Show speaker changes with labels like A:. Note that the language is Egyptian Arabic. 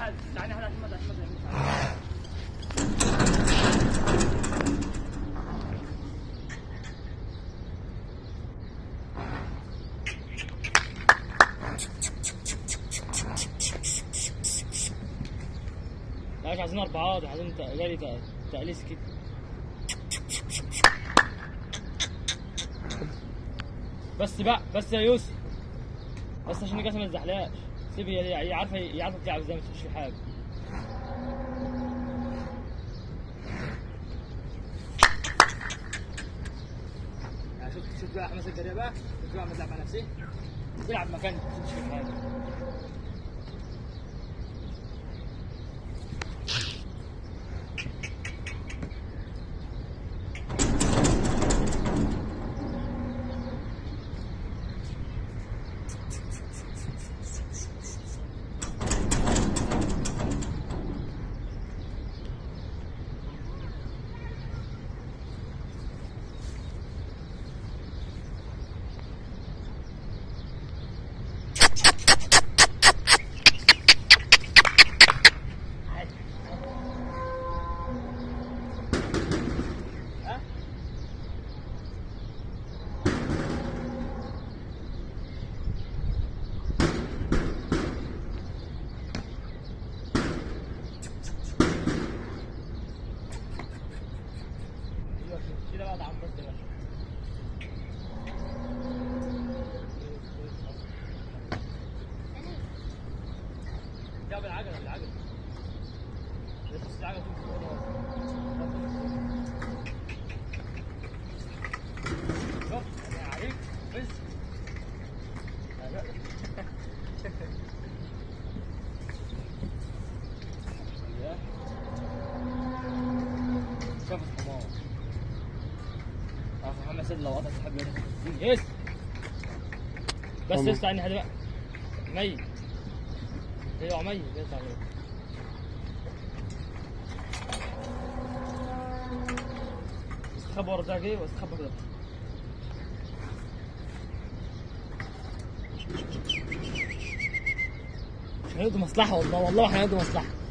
A: حد تعالى حد احمد احمد احمد لا مش عايزين اربعات عايزين جري تقليس كده بس بقى بس يا يوسف بس عشان الجسم ما تزحلقش سيب هي هي عارفه هي عارفه بتلعب ازاي ما تخش في حاجه يعني شفت شفت بقى حماس الجريه بقى شفت بقى بتلعب مع نفسي تلعب مكانك ما تخش في حاجه ها ايوه كده بقى تعال بس كده لا بالعجله بالعجله بس العجله تمشي شوف أنا عليك بس شوف الحمار اخ محمد سيد لو قطع تحب يس بس
B: حمار.
A: يس عني حد بقى ميت ايوه ميت يطلع ميت استخبى ورا ده جه واستخبى كده مش هيقضوا مصلحة والله والله ما هيقضوا مصلحة